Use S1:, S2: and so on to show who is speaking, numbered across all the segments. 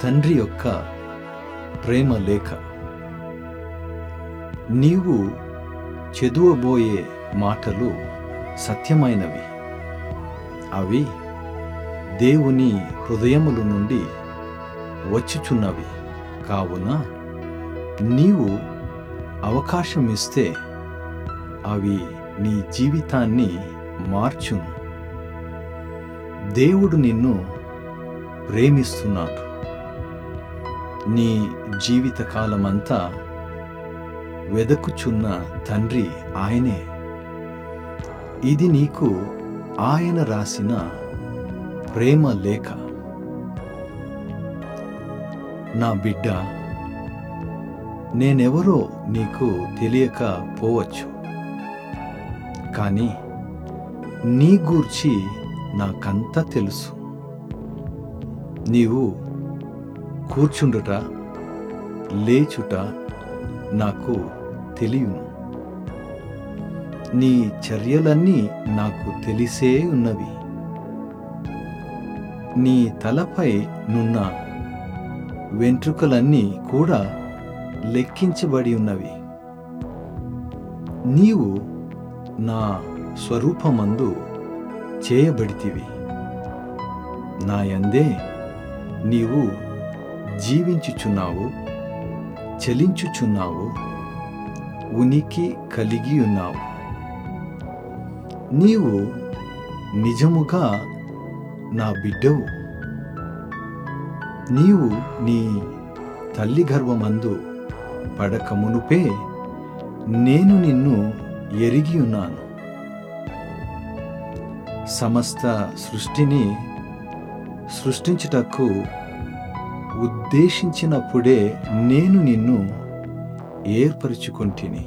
S1: తండ్రి యొక్క ప్రేమ లేఖ నీవు చదువబోయే మాటలు సత్యమైనవి అవి దేవుని హృదయముల నుండి వచ్చుచున్నవి కావున నీవు అవకాశం ఇస్తే అవి నీ జీవితాన్ని మార్చును దేవుడు నిన్ను ప్రేమిస్తున్నాడు నీ జీవితకాలమంతా వెదకుచున్న తండ్రి ఆయనే ఇది నీకు ఆయన రాసిన ప్రేమ లేఖ నా బిడ్డ నేనెవరో నీకు తెలియక పోవచ్చు కానీ నీ గూర్చి నాకంతా తెలుసు నీవు కూర్చుండుట లేచుట నాకు తెలియను నీ చర్యలన్నీ నాకు తెలిసే ఉన్నవి నీ తలపై నున్న వెంట్రుకలన్నీ కూడా లెక్కించబడి ఉన్నవి నీవు నా స్వరూపమందు చేయబడితివి నా యందే నీవు జీవించుచున్నావు చలించుచున్నావు ఉనికి కలిగి ఉన్నావు నీవు నిజముగా నా బిడ్డవు నీవు నీ తల్లి గర్భమందు పడక మునుపే నేను నిన్ను ఎరిగి ఉన్నాను సమస్త సృష్టిని సృష్టించుటకు ఉద్దేశించినప్పుడే నేను నిన్ను ఏర్పరచుకొంటిని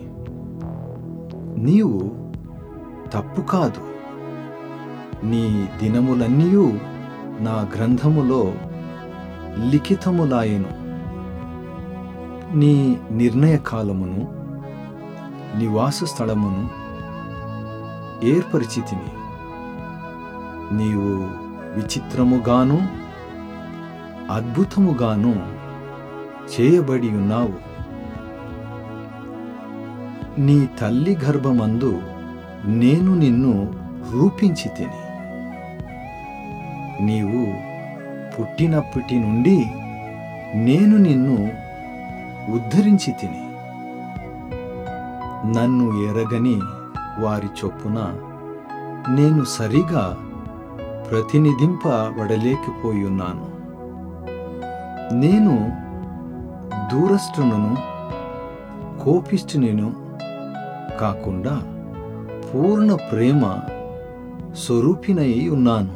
S1: నీవు తప్పు కాదు నీ దినములన్నీ నా గ్రంథములో లిఖితములాయెను నీ నిర్ణయ కాలమును నివాస స్థలమును ఏర్పరిచితిని నీవు విచిత్రముగాను అద్భుతముగాను చేయబడి ఉన్నావు నీ తల్లి గర్భమందు నేను నిన్ను రూపించి తిని నీవు పుట్టినప్పటి నుండి నేను నిన్ను ఉద్ధరించి తిని నన్ను ఎరగని వారి చొప్పున నేను సరిగా ప్రతినిధింపబడలేకపోయున్నాను నేను దూరస్తులను కోపిష్ఠునిను కాకుండా పూర్ణ ప్రేమ స్వరూపినై ఉన్నాను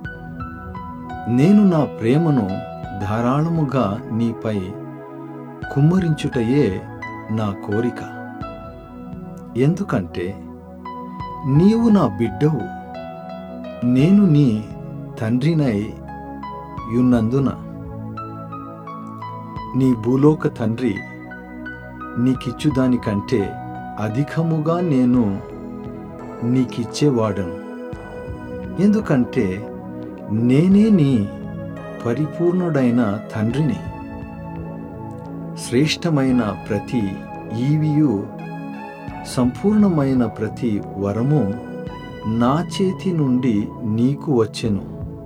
S1: నేను నా ప్రేమను ధారాళముగా నీపై కుమ్మరించుటయే నా కోరిక ఎందుకంటే నీవు నా బిడ్డవు నేను నీ తండ్రినై యున్నందున నీ భూలోక తండ్రి నీకిచ్చు దానికంటే అధికముగా నేను నీకిచ్చేవాడను ఎందుకంటే నేనే నీ పరిపూర్ణుడైన తండ్రిని శ్రేష్టమైన ప్రతి ఈవియు సంపూర్ణమైన ప్రతి వరము నా చేతి నుండి నీకు వచ్చెను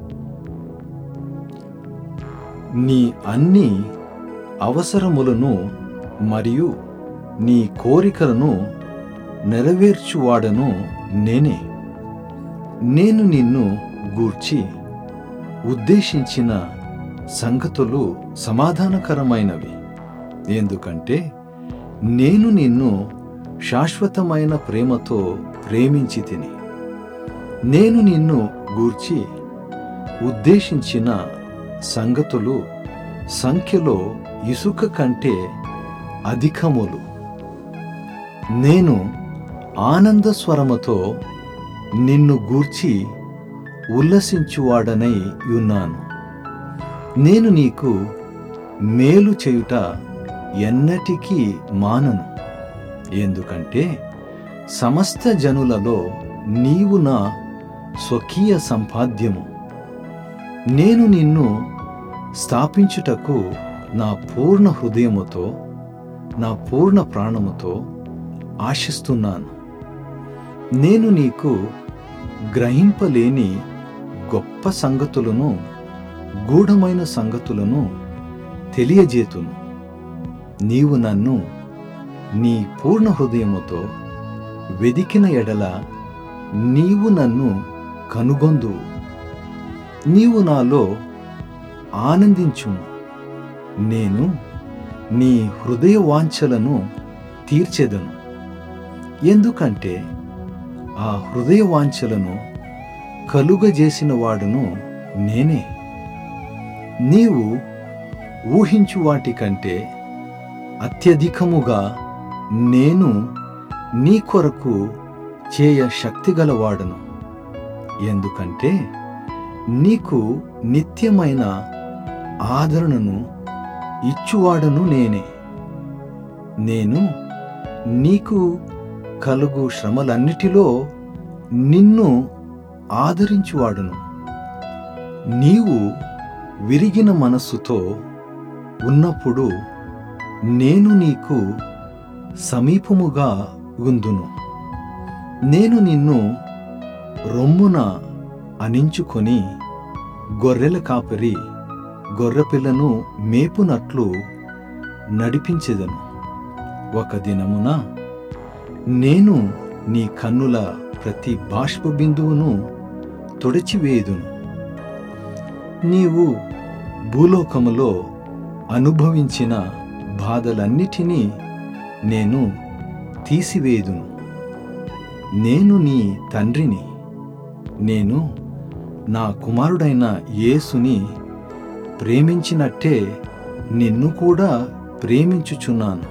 S1: నీ అన్ని అవసరములను మరియు నీ కోరికలను నెరవేర్చువాడను నేనే నేను నిన్ను గూర్చి ఉద్దేశించిన సంగతులు సమాధానకరమైనవి ఎందుకంటే నేను నిన్ను శాశ్వతమైన ప్రేమతో ప్రేమించి తిని నేను నిన్ను గూర్చి ఉద్దేశించిన సంగతులు సంఖ్యలో ఇసుక కంటే అధికములు నేను ఆనంద స్వరముతో నిన్ను గూర్చి ఉల్లసించువాడనై ఉన్నాను నేను నీకు మేలు చేయుట ఎన్నటికీ మానను ఎందుకంటే సమస్త జనులలో నీవు నా స్వకీయ సంపాద్యము నేను నిన్ను స్థాపించుటకు నా పూర్ణ హృదయముతో నా పూర్ణ ప్రాణముతో ఆశిస్తున్నాను నేను నీకు గ్రహింపలేని గొప్ప సంగతులను గూఢమైన సంగతులను తెలియజేతును నీవు నన్ను నీ పూర్ణ హృదయముతో వెదికిన ఎడల నీవు నన్ను కనుగొందు నీవు నాలో ఆనందించుము నేను నీ హృదయ వాంఛలను తీర్చెదను ఎందుకంటే ఆ హృదయ వాంఛలను కలుగజేసిన వాడును నేనే నీవు ఊహించు వాటి కంటే అత్యధికముగా నేను నీ కొరకు చేయ శక్తిగలవాడను ఎందుకంటే నీకు నిత్యమైన ఆదరణను ఇచ్చువాడను నేనే నేను నీకు కలుగు శ్రమలన్నిటిలో నిన్ను ఆదరించువాడును నీవు విరిగిన మనస్సుతో ఉన్నప్పుడు నేను నీకు సమీపముగా ఉందును నేను నిన్ను రొమ్మున అనించుకొని గొర్రెల కాపరి గొర్రెపిల్లను మేపునట్లు నడిపించెదను ఒక దినమున నేను నీ కన్నుల ప్రతి బాష్ప బిందువును తొడిచివేయుదును నీవు భూలోకములో అనుభవించిన బాధలన్నిటినీ నేను తీసివేయుదును నేను నీ తండ్రిని నేను నా కుమారుడైన యేసుని ప్రేమించినట్టే నిన్ను కూడా ప్రేమించుచున్నాను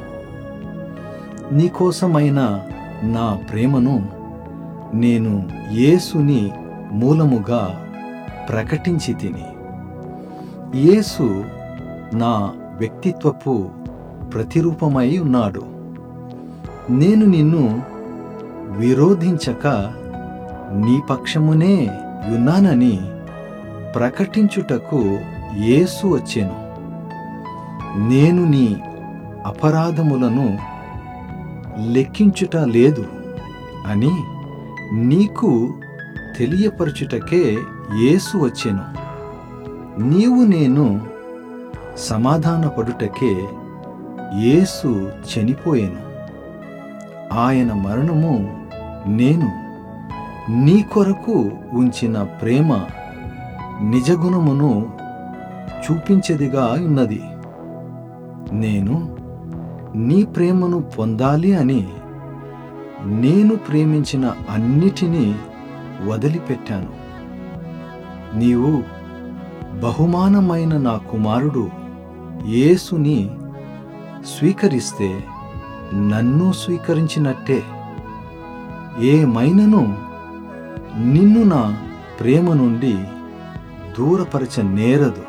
S1: నీకోసమైన నా ప్రేమను నేను యేసుని మూలముగా ప్రకటించి తిని యేసు నా వ్యక్తిత్వపు ప్రతిరూపమై ఉన్నాడు నేను నిన్ను విరోధించక నీ పక్షమునే ఉన్నానని ప్రకటించుటకు యేసు వచ్చెను నేను నీ అపరాధములను లెక్కించుట లేదు అని నీకు తెలియపరచుటకే యేసు వచ్చెను నీవు నేను సమాధానపడుటకే యేసు చనిపోయెను ఆయన మరణము నేను నీ కొరకు ఉంచిన ప్రేమ నిజగుణమును చూపించేదిగా ఉన్నది నేను నీ ప్రేమను పొందాలి అని నేను ప్రేమించిన అన్నిటినీ వదిలిపెట్టాను నీవు బహుమానమైన నా కుమారుడు యేసుని స్వీకరిస్తే నన్ను స్వీకరించినట్టే ఏమైనను నిన్ను నా ప్రేమ నుండి దూరపరచ నేరదు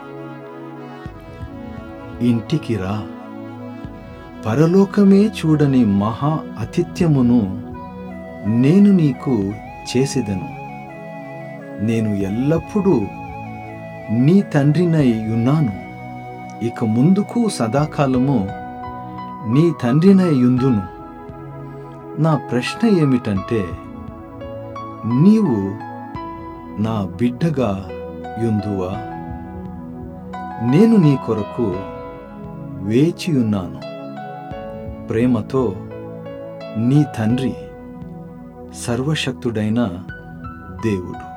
S1: ఇంటికి రా పరలోకమే చూడని మహా అతిథ్యమును నేను నీకు చేసేదను నేను ఎల్లప్పుడూ నీ తండ్రినై ఉన్నాను ఇక ముందుకు సదాకాలము నీ తండ్రినై యుందును నా ప్రశ్న ఏమిటంటే నీవు నా బిడ్డగా యుందువా నేను నీ కొరకు వేచియున్నాను ప్రేమతో నీ తండ్రి సర్వశక్తుడైన దేవుడు